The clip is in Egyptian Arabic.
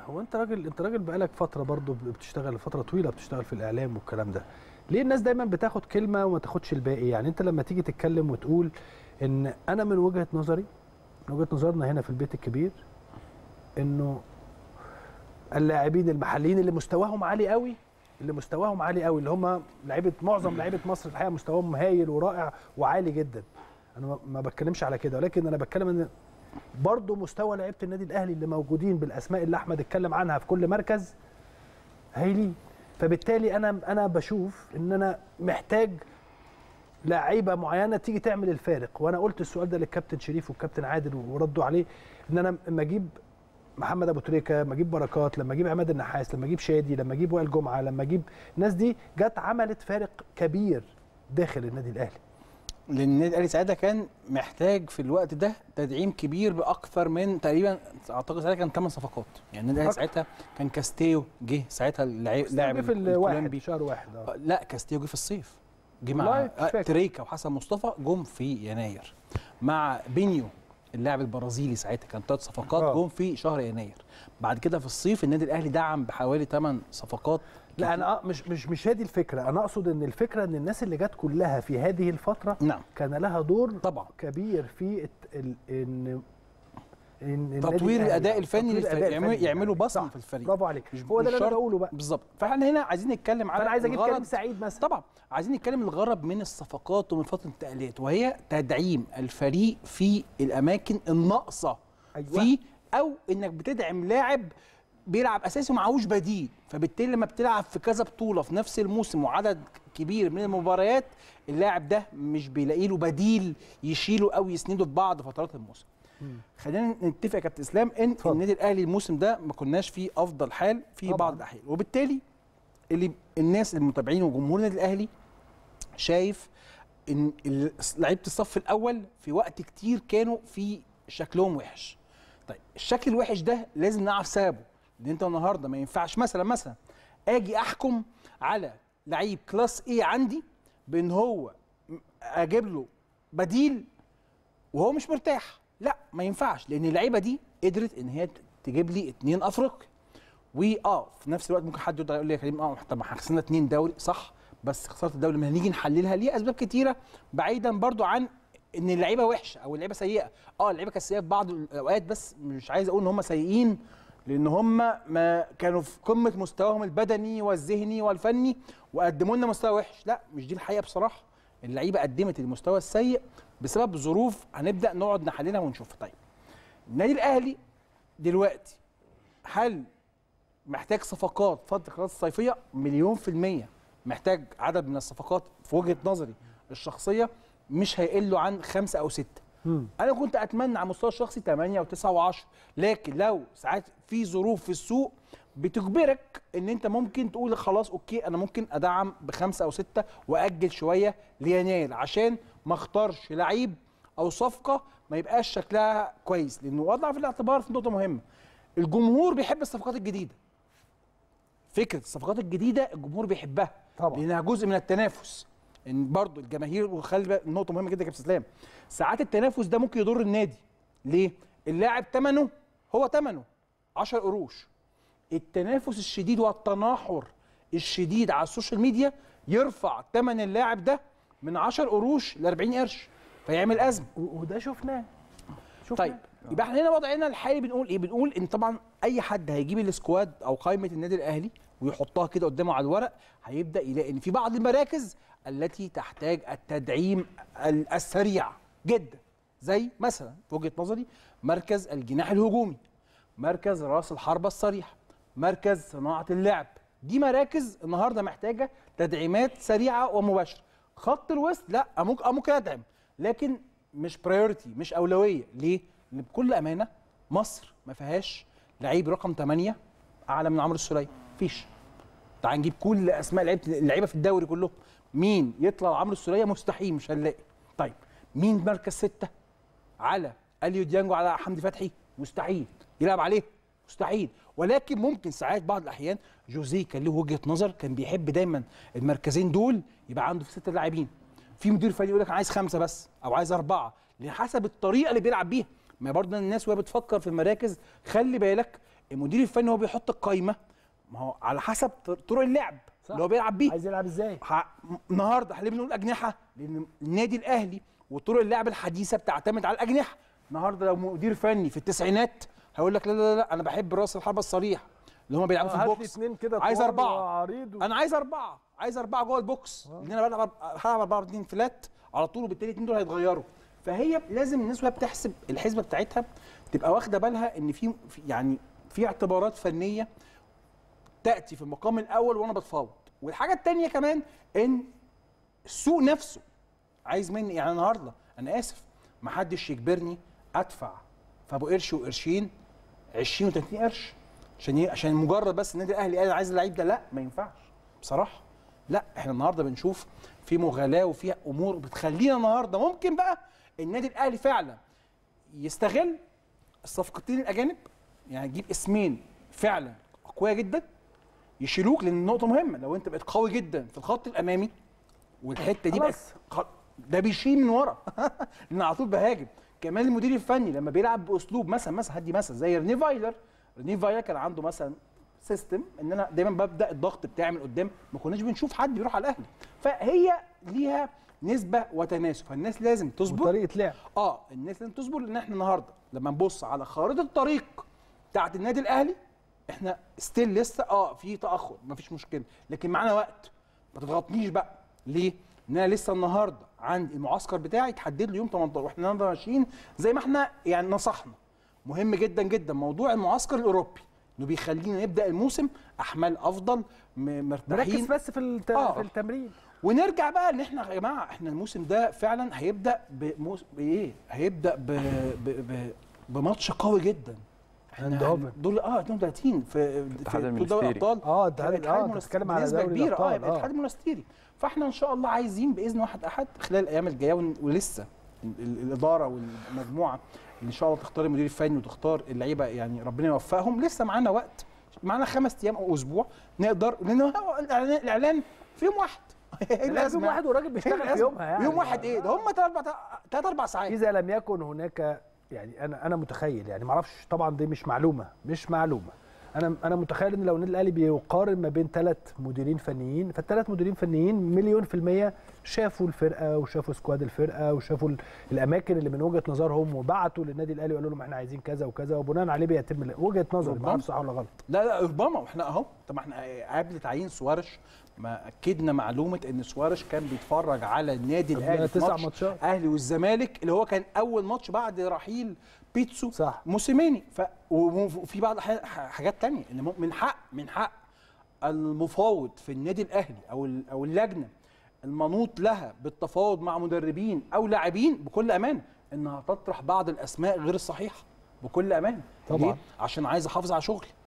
هو انت راجل انت راجل بقالك فتره برضه بتشتغل فتره طويله بتشتغل في الاعلام والكلام ده ليه الناس دايما بتاخد كلمه وما تاخدش الباقي يعني انت لما تيجي تتكلم وتقول ان انا من وجهه نظري من وجهه نظرنا هنا في البيت الكبير انه اللاعبين المحليين اللي مستواهم عالي قوي اللي مستواهم عالي قوي اللي هم لعيبه معظم لعيبه مصر الحقيقه مستواهم هايل ورائع وعالي جدا انا ما- ما بتكلمش على كده ولكن انا بتكلم ان برضه مستوى لعيبه النادي الاهلي اللي موجودين بالاسماء اللي احمد اتكلم عنها في كل مركز هايلين فبالتالي انا انا بشوف ان انا محتاج لعيبه معينه تيجي تعمل الفارق وانا قلت السؤال ده للكابتن شريف والكابتن عادل وردوا عليه ان انا لما اجيب محمد ابو تريكه لما اجيب بركات لما اجيب عماد النحاس لما اجيب شادي لما اجيب وائل جمعه لما اجيب الناس دي جت عملت فارق كبير داخل النادي الاهلي لان النادي الاهلي ساعتها كان محتاج في الوقت ده تدعيم كبير باكثر من تقريبا اعتقد ساعتها كان 8 صفقات يعني النادي الاهلي أكتر. ساعتها كان كاستيو جه ساعتها اللاعب لاعب في الواحد الكولومبي. شهر واحد اه آه، لا كاستيو جه في الصيف جه مع والله مش آه، فاكر. تريكا وحسن مصطفى جم في يناير مع بينيو اللاعب البرازيلي ساعتها كان ثلاث صفقات آه. جم في شهر يناير بعد كده في الصيف النادي الاهلي دعم بحوالي 8 صفقات لا انا آه مش مش مش هذه الفكره انا اقصد ان الفكره ان الناس اللي جت كلها في هذه الفتره نعم كان لها دور طبعا كبير في الت- ال- ان ان النادي تطوير الأهلي- الاداء الفني تطوير للفريق الأداء يعملوا الفني يعملوا يعني. بصمه صح. في الفريق برافو عليك مش- هو ده مش اللي انا شرط. بقوله بقى بالظبط فاحنا هنا عايزين نتكلم على فانا عايز اجيب الغرض- كريم سعيد مثلا طبعا عايزين نتكلم الغرض من الصفقات ومن فتره التأهيلات وهي تدعيم الفريق في الاماكن الناقصه أيوة. فيه او انك بتدعم لاعب بيلعب اساسي ومعهوش بديل فبالتالي لما بتلعب في كذا بطوله في نفس الموسم وعدد كبير من المباريات اللاعب ده مش بيلاقي له بديل يشيله او يسنده في بعض فترات الموسم خلينا نتفق يا كابتن اسلام ان اتفضل. النادي الاهلي الموسم ده ما كناش فيه افضل حال في طبعاً. بعض الاحيان وبالتالي اللي الناس المتابعين وجمهور النادي الاهلي شايف ان ال- لعيبه الصف الاول في وقت كتير كانوا في شكلهم وحش طيب الشكل الوحش ده لازم نعرف سببه لان انت النهارده ما ينفعش مثلا مثلا اجي احكم على لعيب كلاس ايه عندي بان هو م- اجيب له بديل وهو مش مرتاح لا ما ينفعش لان اللعيبه دي قدرت ان هي ت- تجيب لي اتنين افريقيا واه في نفس الوقت ممكن حد يقدر يقول لي يا كريم اه طب ما احنا خسرنا اتنين دوري صح بس خساره الدوري لما هنيجي نحللها ليه اسباب كتيره بعيدا برضو عن ان اللعيبه وحشه او اللعيبه سيئه اه اللعيبه كانت سيئه في بعض الاوقات بس مش عايز اقول ان هم سيئين لان هم ما كانوا في قمه مستواهم البدني والذهني والفني وقدموا لنا مستوى وحش لا مش دي الحقيقه بصراحه اللعيبه قدمت المستوى السيء بسبب ظروف هنبدا نقعد نحللها ونشوفها طيب النادي الاهلي دلوقتي هل محتاج صفقات فتره خلاص الصيفيه مليون في الميه محتاج عدد من الصفقات في وجهه نظري الشخصيه مش هيقلوا عن خمسه او سته مم. انا كنت اتمنى على المستوى الشخصي 8 و9 و10 لكن لو ساعات في ظروف في السوق بتجبرك ان انت ممكن تقول خلاص اوكي انا ممكن ادعم بخمسه او سته واجل شويه ليناير عشان ما اختارش لعيب او صفقه ما يبقاش شكلها كويس لانه وضع في الاعتبار في نقطه مهمه الجمهور بيحب الصفقات الجديده فكره الصفقات الجديده الجمهور بيحبها طبعا. لانها جزء من التنافس ان برضو الجماهير وخلي بالك نقطه مهمه جدا يا كابتن اسلام ساعات التنافس ده ممكن يضر النادي ليه اللاعب ثمنه هو ثمنه 10 قروش التنافس الشديد والتناحر الشديد على السوشيال ميديا يرفع ثمن اللاعب ده من 10 قروش ل 40 قرش فيعمل ازمه و- وده شفناه شفناه طيب يبقى احنا هنا وضعنا الحالي بنقول ايه؟ بنقول ان طبعا اي حد هيجيب السكواد او قائمه النادي الاهلي ويحطها كده قدامه على الورق هيبدا يلاقي ان في بعض المراكز التي تحتاج التدعيم ال- السريع جدا زي مثلا في وجهه نظري مركز الجناح الهجومي مركز راس الحربه الصريح مركز صناعه اللعب دي مراكز النهارده محتاجه تدعيمات سريعه ومباشره خط الوسط لا ممكن ممكن ادعم لكن مش برايورتي مش اولويه ليه لان بكل امانه مصر ما فيهاش لعيب رقم 8 اعلى من عمرو السوليه مفيش تعال نجيب كل اسماء لعيبه اللعيبه في الدوري كلهم مين يطلع عمرو السوليه مستحيل مش هنلاقي طيب مين مركز ستة على اليو ديانجو على حمدي فتحي مستحيل يلعب عليه مستحيل ولكن ممكن ساعات بعض الاحيان جوزيه كان له وجهه نظر كان بيحب دايما المركزين دول يبقى عنده في ست لاعبين في مدير فريق يقول لك انا عايز خمسه بس او عايز اربعه لحسب الطريقه اللي بيلعب بيها ما برضه الناس وهي بتفكر في المراكز خلي بالك المدير الفني هو بيحط القايمه ما هو على حسب طرق اللعب صح. اللي هو بيلعب بيه عايز يلعب ازاي ح- النهارده احنا ليه بنقول اجنحه؟ لان النادي الاهلي وطرق اللعب الحديثه بتعتمد على الاجنحه النهارده لو مدير فني في التسعينات هيقول لك لا لا لا انا بحب راس الحربه الصريح اللي هم بيلعبوا في هات لي البوكس اتنين كده عايز طوال أربعة. وعريض و... انا عايز اربعه عايز اربعه جوه البوكس لان انا بلعب هلعب 4 2 فلات على طول وبالتالي الاثنين دول هيتغيروا فهي لازم الناس وهي بتحسب الحسبه بتاعتها تبقى واخده بالها ان في في- يعني في اعتبارات فنيه تاتي في المقام الاول وانا بتفاوض والحاجه الثانيه كمان ان السوق نفسه عايز مني يعني النهارده انا اسف ما حدش يجبرني ادفع فابو قرش وقرشين 20 و30 قرش عشان ايه عشان مجرد بس النادي الاهلي قال عايز اللعيب ده لا ما ينفعش بصراحه لا احنا النهارده بنشوف في مغالاه وفي امور بتخلينا النهارده ممكن بقى النادي الاهلي فعلا يستغل الصفقتين الاجانب يعني يجيب اسمين فعلا اقوياء جدا يشيلوك لان النقطه مهمه لو انت بقيت قوي جدا في الخط الامامي والحته دي بقت خلاص. خ- ده بيشيل من ورا لان على طول بهاجم كمان المدير الفني لما بيلعب باسلوب مثلا مثلا هدي مثلا زي ريني فايلر ريني فايلر كان عنده مثلا سيستم ان انا دايما ببدا الضغط بتاعي من قدام ما كناش بنشوف حد بيروح على الاهلي فهي ليها نسبه وتناسب فالناس لازم تصبر وطريقه لعب اه الناس لازم تصبر لان احنا النهارده لما نبص على خارطه الطريق بتاعت النادي الاهلي احنا ستيل لسه اه في تاخر مفيش مشكله لكن معانا وقت ما تضغطنيش بقى ليه؟ ان انا لسه النهارده عندي المعسكر بتاعي اتحدد له يوم 18 واحنا النهارده ماشيين زي ما احنا يعني نصحنا مهم جدا جدا موضوع المعسكر الاوروبي انه بيخلينا نبدا الموسم احمال افضل م- مركز مرتاحين بس في الت... آه. في التمرين ونرجع بقى ان احنا يا جماعه احنا الموسم ده فعلا هيبدا بموس... بايه؟ هيبدا ب... ب... ب... بماتش قوي جدا احنا اندهوفن. دول اه 32 في الاتحاد في المنستيري. دوري الابطال اه ده هيبقى الاتحاد اه انت المنستيري بتتكلم على بنسبه دوري كبيره اه الابطال يبقى الاتحاد المنستيري فاحنا ان شاء الله عايزين باذن واحد احد خلال الايام الجايه ون- ولسه ال- ال- الاداره والمجموعه اللي ان شاء الله تختار المدير الفني وتختار اللعيبه يعني ربنا يوفقهم لسه معانا وقت معانا خمس ايام او اسبوع نقدر لان هو الاعلان الاعلان في يوم واحد إيه لازم الأزمة؟ واحد والراجل إيه بيشتغل في الأزمة؟ يومها يعني يوم واحد ايه ده هم ثلاث اربع ثلاث اربع ساعات اذا لم يكن هناك يعني انا انا متخيل يعني ما اعرفش طبعا دي مش معلومه مش معلومه انا انا متخيل ان لو النادي الاهلي بيقارن ما بين ثلاث مديرين فنيين فالثلاث مديرين فنيين مليون في الميه شافوا الفرقه وشافوا سكواد الفرقه وشافوا ال- الاماكن اللي من وجهه نظرهم وبعتوا للنادي الاهلي وقالوا لهم احنا عايزين كذا وكذا وبناء عليه بيتم ال- وجهه نظري ما ربما. اعرفش صح ولا غلط لا لا ربما واحنا اهو طب ما احنا قبل تعيين سوارش ما اكدنا معلومه ان سوارش كان بيتفرج على النادي قبلها الاهلي في تسع ماتش ماتشات. اهلي والزمالك اللي هو كان اول ماتش بعد رحيل بيتسو صح. موسيماني ف وفي بعض ح- حاجات تانية ان م- من حق من حق المفاوض في النادي الاهلي او ال- او اللجنه المنوط لها بالتفاوض مع مدربين او لاعبين بكل امانه انها تطرح بعض الاسماء غير الصحيحه بكل امانه طبعاً. ليه؟ عشان عايز احافظ على شغلي